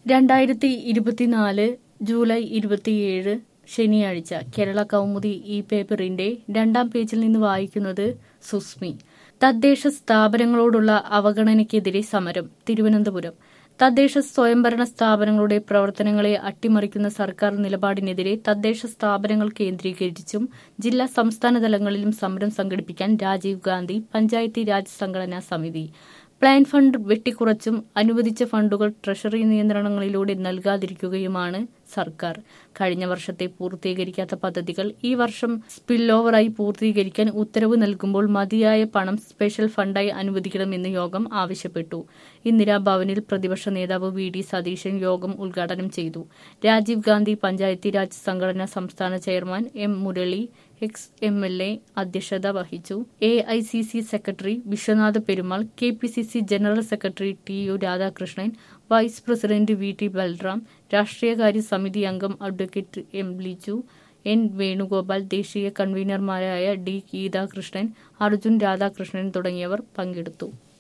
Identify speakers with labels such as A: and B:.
A: രണ്ടായിരത്തി ഇരുപത്തിനാല് ജൂലൈ ഇരുപത്തിയേഴ് ശനിയാഴ്ച കേരള കൗമുദി ഈ പേപ്പറിന്റെ രണ്ടാം പേജിൽ നിന്ന് വായിക്കുന്നത് സുസ്മി തദ്ദേശ സ്ഥാപനങ്ങളോടുള്ള അവഗണനയ്ക്കെതിരെ സമരം തിരുവനന്തപുരം തദ്ദേശ സ്വയംഭരണ സ്ഥാപനങ്ങളുടെ പ്രവർത്തനങ്ങളെ അട്ടിമറിക്കുന്ന സർക്കാർ നിലപാടിനെതിരെ തദ്ദേശ സ്ഥാപനങ്ങൾ കേന്ദ്രീകരിച്ചും ജില്ലാ സംസ്ഥാന തലങ്ങളിലും സമരം സംഘടിപ്പിക്കാൻ രാജീവ് ഗാന്ധി പഞ്ചായത്തി രാജ് സംഘടനാ സമിതി പ്ലാൻ ഫണ്ട് വെട്ടിക്കുറച്ചും അനുവദിച്ച ഫണ്ടുകൾ ട്രഷറി നിയന്ത്രണങ്ങളിലൂടെ നൽകാതിരിക്കുകയുമാണ് സർക്കാർ കഴിഞ്ഞ വർഷത്തെ പൂർത്തീകരിക്കാത്ത പദ്ധതികൾ ഈ വർഷം സ്പിൽ ഓവറായി പൂർത്തീകരിക്കാൻ ഉത്തരവ് നൽകുമ്പോൾ മതിയായ പണം സ്പെഷ്യൽ ഫണ്ടായി അനുവദിക്കണമെന്ന് യോഗം ആവശ്യപ്പെട്ടു ഇന്ദിരാഭവനിൽ പ്രതിപക്ഷ നേതാവ് വി ഡി സതീശൻ യോഗം ഉദ്ഘാടനം ചെയ്തു രാജീവ് ഗാന്ധി പഞ്ചായത്തി രാജ് സംഘടനാ സംസ്ഥാന chairman M Murali ex M L A അധ്യക്ഷത വഹിച്ചു A I C C secretary Vishwanath Perumal K P C C general secretary T U Radhakrishnan vice president V T Balram രാഷ്ട്രീയകാര്യ സമിതി അംഗം advocate M Liju N Venugopal ദേശീയ കൺവീനർമാരായ ഡി ഗീതാകൃഷ്ണൻ അർജുൻ രാധാകൃഷ്ണൻ തുടങ്ങിയവർ പങ്കെടുത്തു